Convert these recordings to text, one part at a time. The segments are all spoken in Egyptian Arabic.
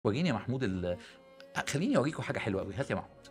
وريني يا محمود ال... خليني اوريكم حاجه حلوه قوي هات يا محمود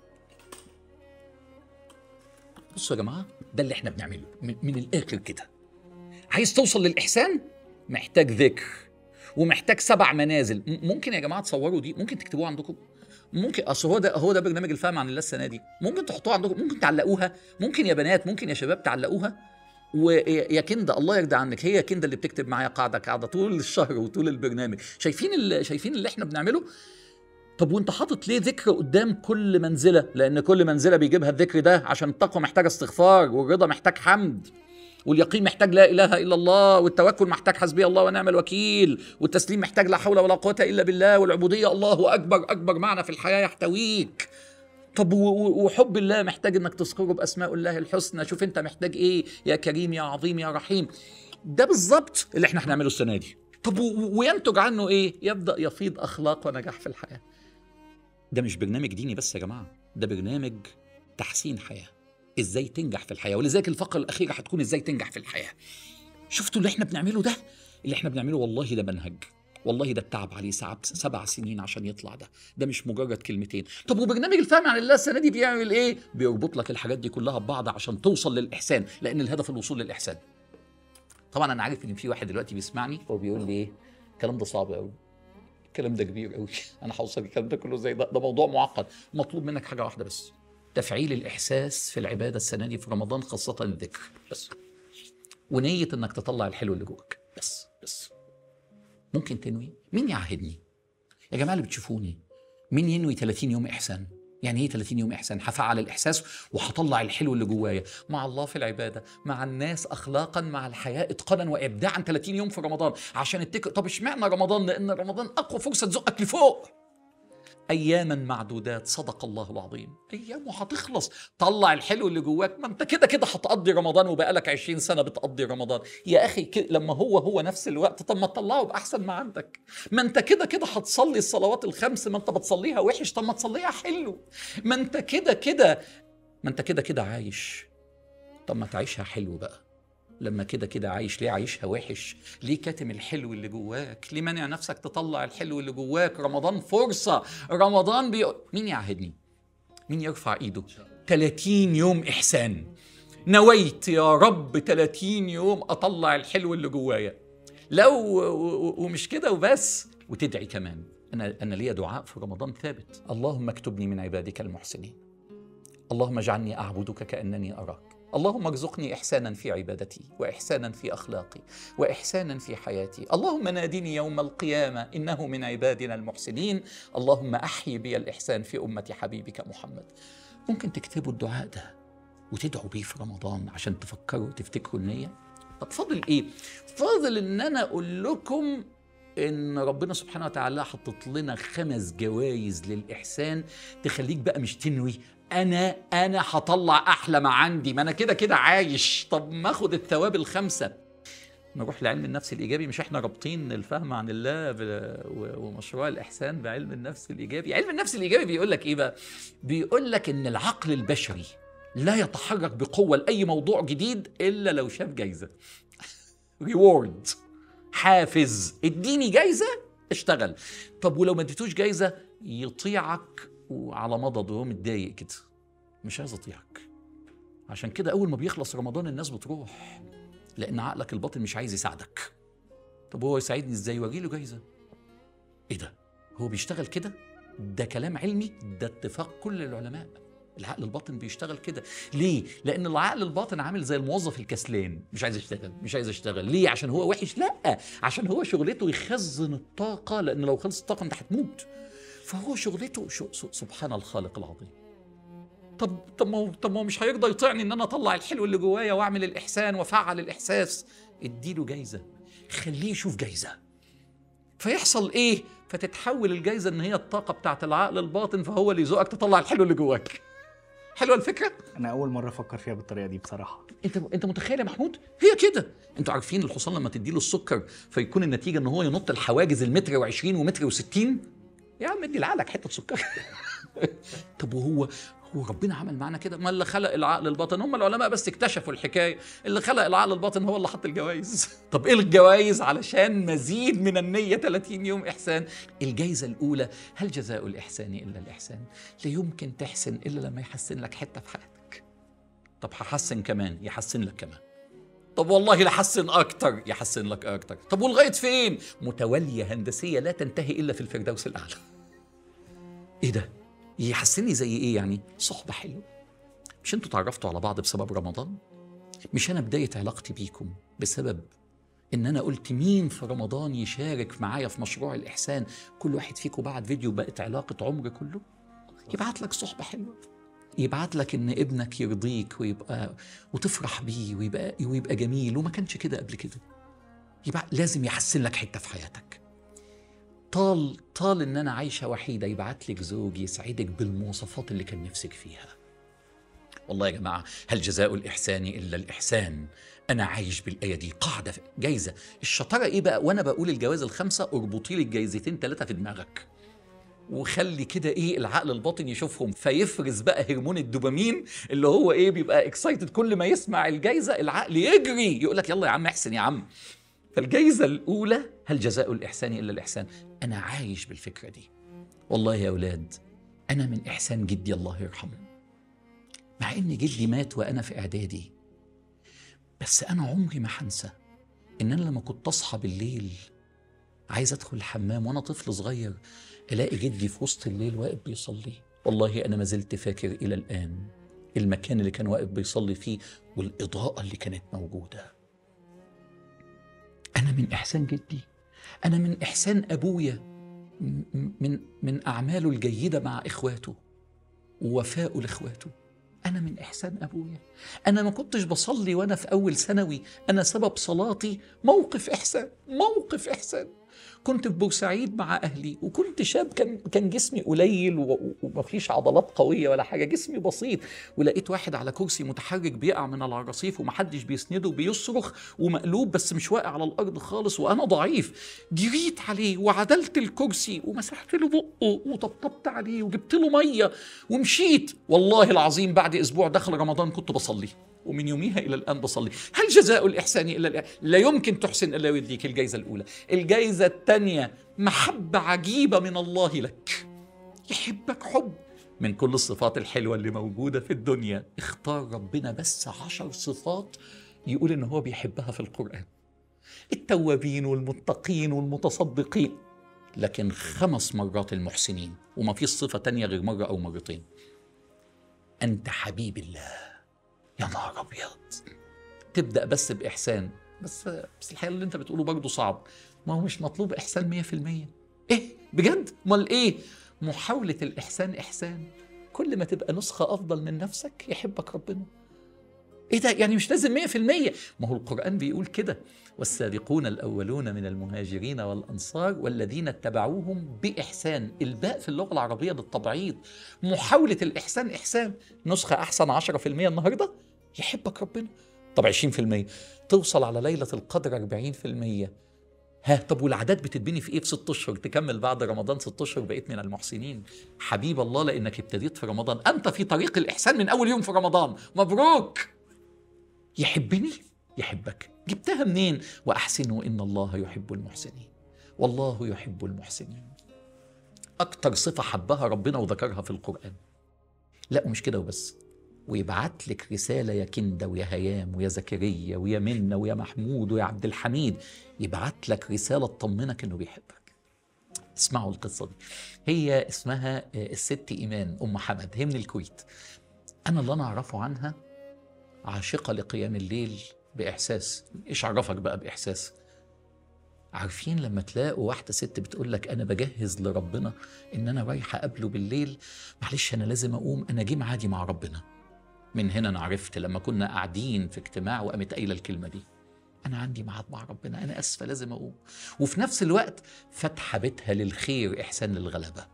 بصوا يا جماعه ده اللي احنا بنعمله من, من الاخر كده عايز توصل للاحسان محتاج ذكر ومحتاج سبع منازل م- ممكن يا جماعه تصوروا دي ممكن تكتبوها عندكم ممكن اصل هو ده هو ده برنامج الفهم عن الله السنه دي ممكن تحطوها عندكم ممكن تعلقوها ممكن يا بنات ممكن يا شباب تعلقوها ويا كنده الله يرضى عنك هي كنده اللي بتكتب معايا قاعده قاعده طول الشهر وطول البرنامج شايفين ال- شايفين اللي احنا بنعمله طب وانت حاطط ليه ذكر قدام كل منزله لان كل منزله بيجيبها الذكر ده عشان التقوى محتاجه استغفار والرضا محتاج حمد واليقين محتاج لا اله الا الله والتوكل محتاج حسبي الله ونعم الوكيل والتسليم محتاج لا حول ولا قوه الا بالله والعبوديه الله اكبر اكبر معنى في الحياه يحتويك طب و- و- وحب الله محتاج انك تذكره باسماء الله الحسنى شوف انت محتاج ايه يا كريم يا عظيم يا رحيم ده بالظبط اللي احنا هنعمله السنه دي طب و- و- وينتج عنه ايه يبدا يفيض اخلاق ونجاح في الحياه ده مش برنامج ديني بس يا جماعه ده برنامج تحسين حياه ازاي تنجح في الحياه ولذلك الفقره الاخيره هتكون ازاي تنجح في الحياه شفتوا اللي احنا بنعمله ده اللي احنا بنعمله والله ده منهج والله ده التعب عليه سبع سبع سنين عشان يطلع ده ده مش مجرد كلمتين طب وبرنامج الفهم عن الله السنه دي بيعمل ايه بيربط لك الحاجات دي كلها ببعض عشان توصل للاحسان لان الهدف الوصول للاحسان طبعا انا عارف ان في واحد دلوقتي بيسمعني هو بيقول لي ايه الكلام ده صعب قوي الكلام ده كبير قوي انا هوصل الكلام ده كله زي ده ده موضوع معقد مطلوب منك حاجه واحده بس تفعيل الاحساس في العباده السنه دي في رمضان خاصه الذكر بس ونيه انك تطلع الحلو اللي جواك بس بس ممكن تنوي مين يعهدني يا جماعه اللي بتشوفوني مين ينوي 30 يوم احسان يعني ايه 30 يوم احسان هفعل الاحساس وهطلع الحلو اللي جوايا مع الله في العباده مع الناس اخلاقا مع الحياه اتقانا وابداعا 30 يوم في رمضان عشان التك... طب اشمعنى رمضان لان رمضان اقوى فرصه تزقك لفوق اياما معدودات صدق الله العظيم ايام وهتخلص طلع الحلو اللي جواك ما انت كده كده هتقضي رمضان وبقالك 20 سنه بتقضي رمضان يا اخي ك... لما هو هو نفس الوقت طب ما تطلعه باحسن ما عندك ما انت كده كده هتصلي الصلوات الخمس ما انت بتصليها وحش طب ما تصليها حلو ما انت كده كده ما انت كده كده عايش طب ما تعيشها حلو بقى لما كده كده عايش ليه عايشها وحش ليه كاتم الحلو اللي جواك ليه مانع نفسك تطلع الحلو اللي جواك رمضان فرصة رمضان بي... مين يعهدني مين يرفع ايده 30 يوم احسان نويت يا رب 30 يوم اطلع الحلو اللي جوايا لو و- و- ومش كده وبس وتدعي كمان انا انا ليا دعاء في رمضان ثابت اللهم اكتبني من عبادك المحسنين اللهم اجعلني اعبدك كانني اراك اللهم ارزقني احسانا في عبادتي واحسانا في اخلاقي واحسانا في حياتي اللهم نادني يوم القيامه انه من عبادنا المحسنين اللهم احيي بي الاحسان في امه حبيبك محمد ممكن تكتبوا الدعاء ده وتدعوا بيه في رمضان عشان تفكروا وتفتكروا النيه طب فاضل ايه فاضل ان انا اقول لكم ان ربنا سبحانه وتعالى حطت لنا خمس جوائز للاحسان تخليك بقى مش تنوي انا انا هطلع احلى ما عندي ما انا كده كده عايش طب ما اخد الثواب الخمسه نروح لعلم النفس الايجابي مش احنا رابطين الفهم عن الله ب- و- ومشروع الاحسان بعلم النفس الايجابي علم النفس الايجابي بيقول لك ايه بقى بيقول لك ان العقل البشري لا يتحرك بقوه لاي موضوع جديد الا لو شاف جايزه ريورد حافز اديني جايزه اشتغل طب ولو ما اديتوش جايزه يطيعك وعلى مضض وهو متضايق كده مش عايز اطيعك عشان كده اول ما بيخلص رمضان الناس بتروح لان عقلك الباطن مش عايز يساعدك طب هو يساعدني ازاي واجي له جايزه ايه ده هو بيشتغل كده ده كلام علمي ده اتفاق كل العلماء العقل الباطن بيشتغل كده ليه لان العقل الباطن عامل زي الموظف الكسلان مش عايز يشتغل مش عايز يشتغل ليه عشان هو وحش لا عشان هو شغلته يخزن الطاقه لان لو خلص الطاقه انت هتموت فهو شغلته شو سبحان الخالق العظيم طب طب ما هو طب ما هو مش هيرضى يطيعني ان انا اطلع الحلو اللي جوايا واعمل الاحسان وافعل الاحساس اديله جايزه خليه يشوف جايزه فيحصل ايه فتتحول الجايزه ان هي الطاقه بتاعت العقل الباطن فهو اللي يزقك تطلع الحلو اللي جواك حلوه الفكره انا اول مره افكر فيها بالطريقه دي بصراحه انت انت متخيل يا محمود هي كده انتوا عارفين الحصان لما تديله السكر فيكون النتيجه ان هو ينط الحواجز المتر و20 ومتر و60 يا عم ادي لعقلك حته سكر طب وهو هو ربنا عمل معانا كده ما اللي خلق العقل الباطن هم العلماء بس اكتشفوا الحكايه اللي خلق العقل الباطن هو اللي حط الجوائز طب ايه الجوائز علشان مزيد من النية 30 يوم احسان الجائزه الاولى هل جزاء الاحسان الا الاحسان لا يمكن تحسن الا لما يحسن لك حته في حياتك طب هحسن كمان يحسن لك كمان طب والله لحسن اكتر يحسن لك اكتر طب ولغايه فين متوليه هندسيه لا تنتهي الا في الفردوس الاعلى ايه ده يحسني زي ايه يعني صحبه حلوه مش انتوا تعرفتوا على بعض بسبب رمضان مش انا بدايه علاقتي بيكم بسبب ان انا قلت مين في رمضان يشارك معايا في مشروع الاحسان كل واحد فيكم بعت فيديو بقت علاقه عمر كله يبعت لك صحبه حلوه يبعت لك ان ابنك يرضيك ويبقى وتفرح بيه ويبقى ويبقى جميل وما كانش كده قبل كده يبقى لازم يحسن لك حته في حياتك طال طال ان انا عايشه وحيده يبعت لك زوج يسعدك بالمواصفات اللي كان نفسك فيها والله يا جماعه هل جزاء الاحسان الا الاحسان انا عايش بالايه دي قاعده جايزه الشطاره ايه بقى وانا بقول الجوائز الخمسه اربطي لي الجايزتين ثلاثه في دماغك وخلي كده ايه العقل الباطن يشوفهم فيفرز بقى هرمون الدوبامين اللي هو ايه بيبقى اكسايتد كل ما يسمع الجايزه العقل يجري يقول لك يلا يا عم احسن يا عم فالجايزه الاولى هل جزاء الاحسان الا الاحسان انا عايش بالفكره دي والله يا اولاد انا من احسان جدي الله يرحمه مع ان جدي مات وانا في اعدادي بس انا عمري ما هنسى ان انا لما كنت اصحى بالليل عايز ادخل الحمام وانا طفل صغير الاقي جدي في وسط الليل واقف بيصلي والله انا ما زلت فاكر الى الان المكان اللي كان واقف بيصلي فيه والاضاءه اللي كانت موجوده انا من احسان جدي انا من احسان ابويا م- من من اعماله الجيده مع اخواته ووفائه لاخواته انا من احسان ابويا انا ما كنتش بصلي وانا في اول ثانوي انا سبب صلاتي موقف احسان موقف احسان كنت في بورسعيد مع اهلي وكنت شاب كان كان جسمي قليل و- ومفيش عضلات قويه ولا حاجه جسمي بسيط ولقيت واحد على كرسي متحرك بيقع من على الرصيف ومحدش بيسنده بيصرخ ومقلوب بس مش واقع على الارض خالص وانا ضعيف جريت عليه وعدلت الكرسي ومسحت له بقه وطبطبت عليه وجبت له ميه ومشيت والله العظيم بعد اسبوع دخل رمضان كنت بصلي ومن يوميها الى الان بصلي هل جزاء الاحسان الا الإحسان؟ لا يمكن تحسن الا يديك الجائزه الاولى الجائزه الثانيه محبه عجيبه من الله لك يحبك حب من كل الصفات الحلوه اللي موجوده في الدنيا اختار ربنا بس عشر صفات يقول ان هو بيحبها في القران التوابين والمتقين والمتصدقين لكن خمس مرات المحسنين وما فيش صفه تانية غير مره او مرتين انت حبيب الله يا نهار ابيض تبدا بس باحسان بس بس الحقيقه اللي انت بتقوله برضه صعب ما هو مش مطلوب احسان 100% ايه بجد امال ايه محاوله الاحسان احسان كل ما تبقى نسخه افضل من نفسك يحبك ربنا ايه ده يعني مش لازم 100% ما هو القران بيقول كده والسابقون الاولون من المهاجرين والانصار والذين اتبعوهم باحسان الباء في اللغه العربيه للتبعيض محاوله الاحسان احسان نسخه احسن 10% النهارده يحبك ربنا طب 20% توصل على ليله القدر 40% ها طب والعادات بتتبني في ايه في ست اشهر تكمل بعد رمضان ست اشهر بقيت من المحسنين حبيب الله لانك ابتديت في رمضان انت في طريق الاحسان من اول يوم في رمضان مبروك يحبني يحبك جبتها منين واحسنوا ان الله يحب المحسنين والله يحب المحسنين اكتر صفه حبها ربنا وذكرها في القران لا ومش كده وبس ويبعت لك رساله يا كنده ويا هيام ويا زكريا ويا منى ويا محمود ويا عبد الحميد يبعت لك رساله تطمنك انه بيحبك اسمعوا القصه دي هي اسمها آه، الست ايمان ام حمد هي من الكويت انا اللي انا اعرفه عنها عاشقه لقيام الليل باحساس ايش عرفك بقى باحساس عارفين لما تلاقوا واحده ست بتقول لك انا بجهز لربنا ان انا رايحه اقابله بالليل معلش انا لازم اقوم انا جه ميعادي مع ربنا من هنا انا عرفت لما كنا قاعدين في اجتماع وقامت قايله الكلمه دي انا عندي ميعاد مع ربنا انا اسفه لازم اقوم وفي نفس الوقت فاتحه بيتها للخير احسان للغلبه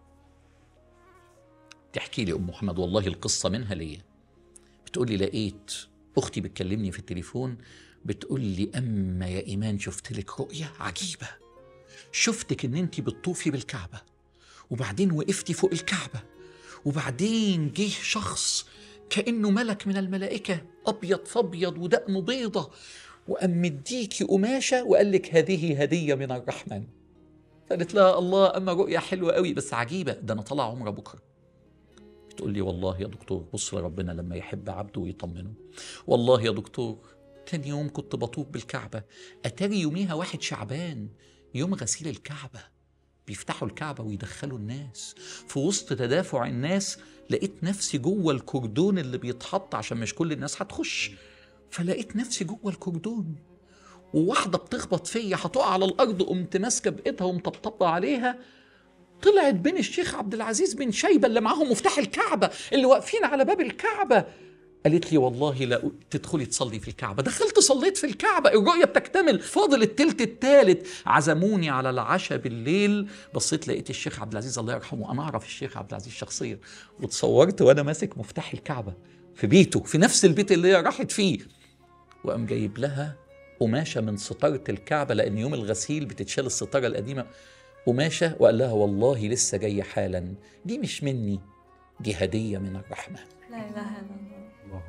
تحكي لي ام محمد والله القصه منها ليا بتقول لي لقيت اختي بتكلمني في التليفون بتقول لي اما يا ايمان شفت لك رؤيه عجيبه شفتك ان انت بتطوفي بالكعبه وبعدين وقفتي فوق الكعبه وبعدين جه شخص كانه ملك من الملائكه ابيض فابيض ودقنه بيضه وقام مديكي قماشه وقال لك هذه هديه من الرحمن قالت لها الله اما رؤيا حلوه قوي بس عجيبه ده انا طالع عمره بكره بتقول لي والله يا دكتور بص لربنا لما يحب عبده ويطمنه والله يا دكتور تاني يوم كنت بطوف بالكعبة أتاري يوميها واحد شعبان يوم غسيل الكعبة بيفتحوا الكعبة ويدخلوا الناس في وسط تدافع الناس لقيت نفسي جوه الكردون اللي بيتحط عشان مش كل الناس هتخش فلقيت نفسي جوه الكردون وواحدة بتخبط فيا هتقع على الأرض قمت ماسكة بإيدها ومطبطبة عليها طلعت بين الشيخ عبد العزيز بن شيبة اللي معاهم مفتاح الكعبة اللي واقفين على باب الكعبة قالت لي والله لا تدخلي تصلي في الكعبة دخلت صليت في الكعبة الرؤية بتكتمل فاضل التلت التالت عزموني على العشاء بالليل بصيت لقيت الشيخ عبد العزيز الله يرحمه أنا أعرف الشيخ عبد العزيز شخصيا وتصورت وأنا ماسك مفتاح الكعبة في بيته في نفس البيت اللي هي راحت فيه وقام جايب لها قماشة من ستارة الكعبة لأن يوم الغسيل بتتشال الستارة القديمة قماشة وقال لها والله لسه جاية حالا دي مش مني دي هدية من الرحمن لا اله الا الله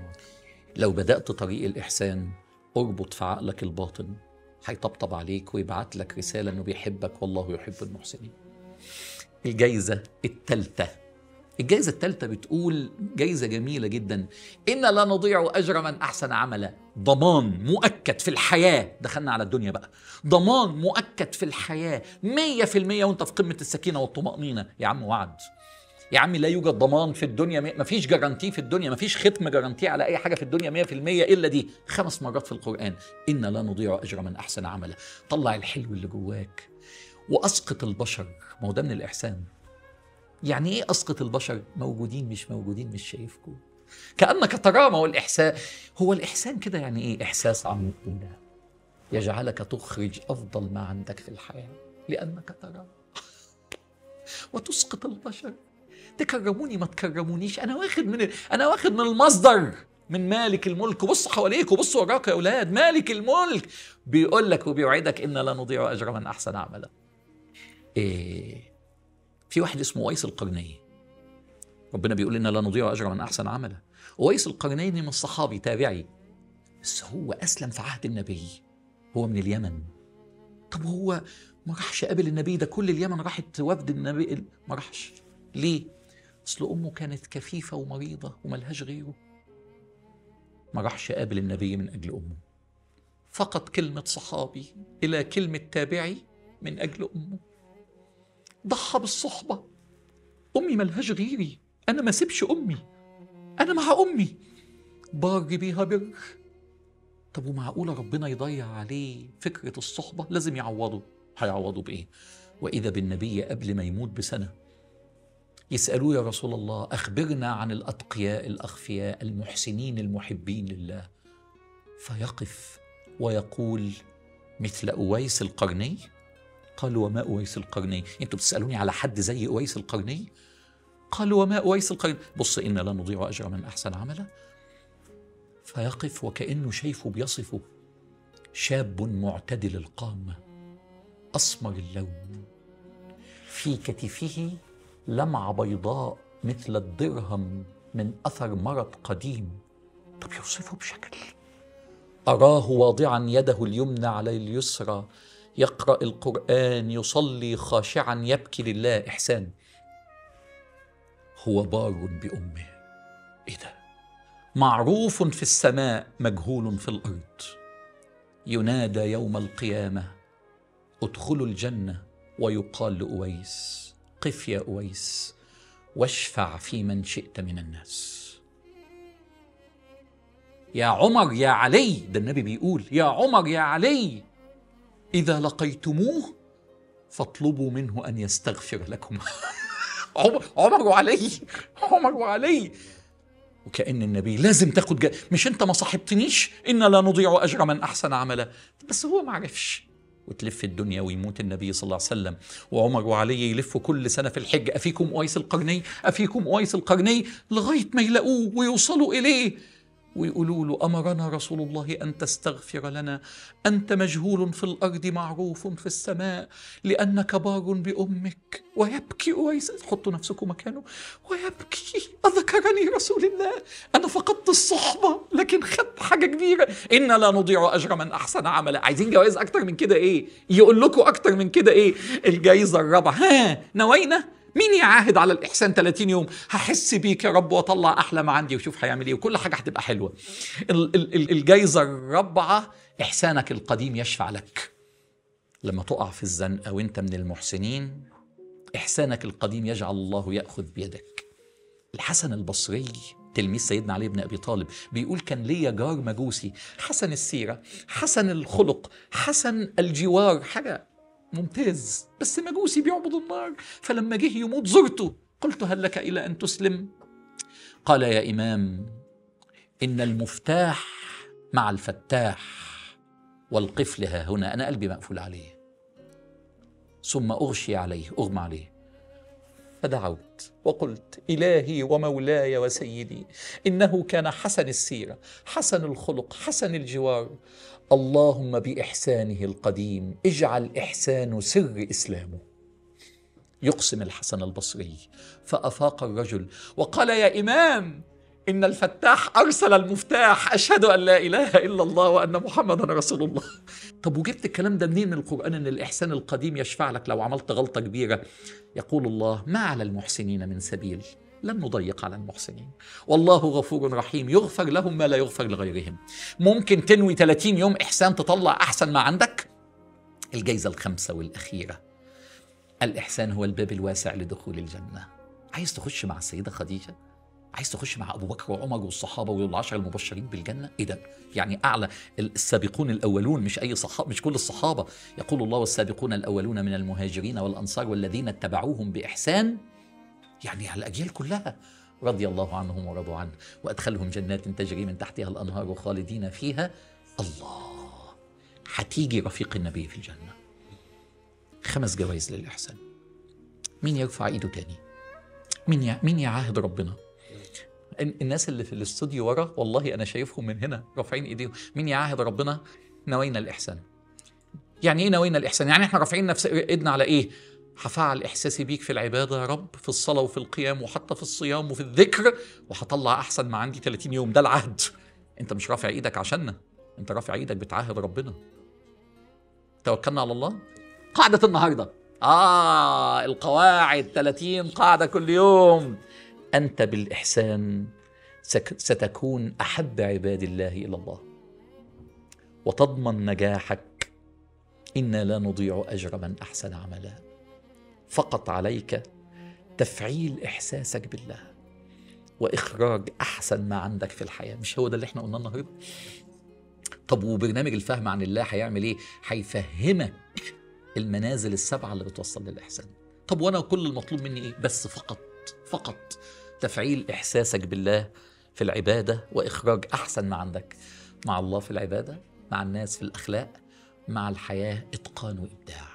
لو بدأت طريق الإحسان اربط في عقلك الباطن هيطبطب عليك ويبعت لك رسالة إنه بيحبك والله يحب المحسنين. الجايزة التالتة الجايزة التالتة بتقول جايزة جميلة جدا إن لا نضيع أجر من أحسن عملا ضمان مؤكد في الحياة دخلنا على الدنيا بقى ضمان مؤكد في الحياة مية في المية وانت في قمة السكينة والطمأنينة يا عم وعد يا عمي لا يوجد ضمان في الدنيا ما فيش جارانتي في الدنيا ما فيش ختم جارانتي على اي حاجه في الدنيا 100% الا دي خمس مرات في القران ان لا نضيع اجر من احسن عملا طلع الحلو اللي جواك واسقط البشر ما هو ده من الاحسان يعني ايه اسقط البشر موجودين مش موجودين مش شايفكم كانك تراه ما هو الاحسان هو الاحسان كده يعني ايه احساس عميق بالله يجعلك تخرج افضل ما عندك في الحياه لانك تراه وتسقط البشر تكرموني ما تكرمونيش انا واخد من انا واخد من المصدر من مالك الملك بصوا حواليك وبصوا وراك يا اولاد مالك الملك بيقول لك وبيوعدك ان لا نضيع اجر من احسن عملا إيه في واحد اسمه ويس القرني ربنا بيقول ان لا نضيع اجر من احسن عملا ويس القرني من الصحابي تابعي بس هو اسلم في عهد النبي هو من اليمن طب هو ما راحش قابل النبي ده كل اليمن راحت وفد النبي ما راحش ليه اصل امه كانت كفيفه ومريضه وملهاش غيره ما راحش قابل النبي من اجل امه فقط كلمه صحابي الى كلمه تابعي من اجل امه ضحى بالصحبه امي ملهاش غيري انا ما سيبش امي انا مع امي بار بيها بر طب ومعقولة ربنا يضيع عليه فكرة الصحبة لازم يعوضه هيعوضه بإيه وإذا بالنبي قبل ما يموت بسنة يسألوه يا رسول الله أخبرنا عن الأتقياء الأخفياء المحسنين المحبين لله فيقف ويقول مثل أويس القرني قالوا وما أويس القرني أنتوا بتسألوني على حد زي أويس القرني قالوا وما أويس القرني بص إن لا نضيع أجر من أحسن عملا فيقف وكأنه شايفه بيصفه شاب معتدل القامة أسمر اللون في كتفه لمعة بيضاء مثل الدرهم من أثر مرض قديم طب يوصفه بشكل أراه واضعا يده اليمنى على اليسرى يقرأ القرآن يصلي خاشعا يبكي لله إحسان هو بار بأمه إيه ده معروف في السماء مجهول في الأرض ينادى يوم القيامة ادخلوا الجنة ويقال لأويس قف يا أويس واشفع في من شئت من الناس يا عمر يا علي ده النبي بيقول يا عمر يا علي إذا لقيتموه فاطلبوا منه أن يستغفر لكم عمر, عمر وعلي عمر وعلي وكأن النبي لازم تاخد جا... مش انت ما صاحبتنيش إن لا نضيع أجر من أحسن عملا بس هو ما عرفش وتلف الدنيا ويموت النبي صلى الله عليه وسلم وعمر وعلي يلفوا كل سنة في الحج أفيكم أويس القرني أفيكم أويس القرني لغاية ما يلاقوه ويوصلوا إليه ويقولوا له امرنا رسول الله ان تستغفر لنا انت مجهول في الارض معروف في السماء لانك بار بامك ويبكي اويس حطوا نفسكم مكانه ويبكي اذكرني رسول الله انا فقدت الصحبه لكن خدت حاجه كبيره انا لا نضيع اجر من احسن عملا عايزين جوائز اكتر من كده ايه يقول لكم اكتر من كده ايه الجائزه الرابعه ها نوينا مين يعاهد على الإحسان 30 يوم هحس بيك يا رب وأطلع أحلى ما عندي وشوف هيعمل إيه وكل حاجة هتبقى حلوة ال- ال- ال- الجايزة الرابعة إحسانك القديم يشفع لك لما تقع في الزنقة وانت من المحسنين إحسانك القديم يجعل الله يأخذ بيدك الحسن البصري تلميذ سيدنا علي بن ابي طالب بيقول كان ليا جار مجوسي حسن السيره حسن الخلق حسن الجوار حاجه ممتاز بس مجوسي بيعبد النار فلما جه يموت زرته قلت هل لك الى ان تسلم قال يا امام ان المفتاح مع الفتاح والقفل ها هنا انا قلبي مقفول عليه ثم اغشي عليه اغمى عليه فدعوت وقلت الهي ومولاي وسيدي انه كان حسن السيره حسن الخلق حسن الجوار اللهم باحسانه القديم اجعل احسان سر اسلامه يقسم الحسن البصري فافاق الرجل وقال يا امام ان الفتاح ارسل المفتاح اشهد ان لا اله الا الله وان محمدا رسول الله طب وجبت الكلام ده منين من القران ان الاحسان القديم يشفع لك لو عملت غلطه كبيره يقول الله ما على المحسنين من سبيل لن نضيق على المحسنين والله غفور رحيم يغفر لهم ما لا يغفر لغيرهم ممكن تنوي 30 يوم إحسان تطلع أحسن ما عندك الجايزة الخامسة والأخيرة الإحسان هو الباب الواسع لدخول الجنة عايز تخش مع السيدة خديجة عايز تخش مع ابو بكر وعمر والصحابه والعشر المبشرين بالجنه ايه ده يعني اعلى السابقون الاولون مش اي صحابه مش كل الصحابه يقول الله والسابقون الاولون من المهاجرين والانصار والذين اتبعوهم باحسان يعني على الاجيال كلها رضي الله عنهم ورضوا عنه وادخلهم جنات تجري من تحتها الانهار خالدين فيها الله هتيجي رفيق النبي في الجنه خمس جوائز للاحسان مين يرفع ايده تاني مين يع... مين يعاهد ربنا الناس اللي في الاستوديو ورا والله انا شايفهم من هنا رافعين ايديهم مين يعاهد ربنا نوينا الاحسان يعني ايه نوينا الاحسان يعني احنا رافعين نفس ايدنا على ايه هفعل احساسي بيك في العباده يا رب في الصلاه وفي القيام وحتى في الصيام وفي الذكر وهطلع احسن ما عندي 30 يوم ده العهد انت مش رافع ايدك عشاننا انت رافع ايدك بتعاهد ربنا توكلنا على الله قاعده النهارده اه القواعد 30 قاعده كل يوم انت بالاحسان ستكون احب عباد الله الى الله وتضمن نجاحك انا لا نضيع اجر من احسن عملا فقط عليك تفعيل احساسك بالله واخراج احسن ما عندك في الحياه مش هو ده اللي احنا قلناه النهارده طب وبرنامج الفهم عن الله هيعمل ايه هيفهمك المنازل السبعه اللي بتوصل للاحسان طب وانا كل المطلوب مني ايه بس فقط فقط تفعيل احساسك بالله في العباده واخراج احسن ما عندك مع الله في العباده مع الناس في الاخلاق مع الحياه اتقان وابداع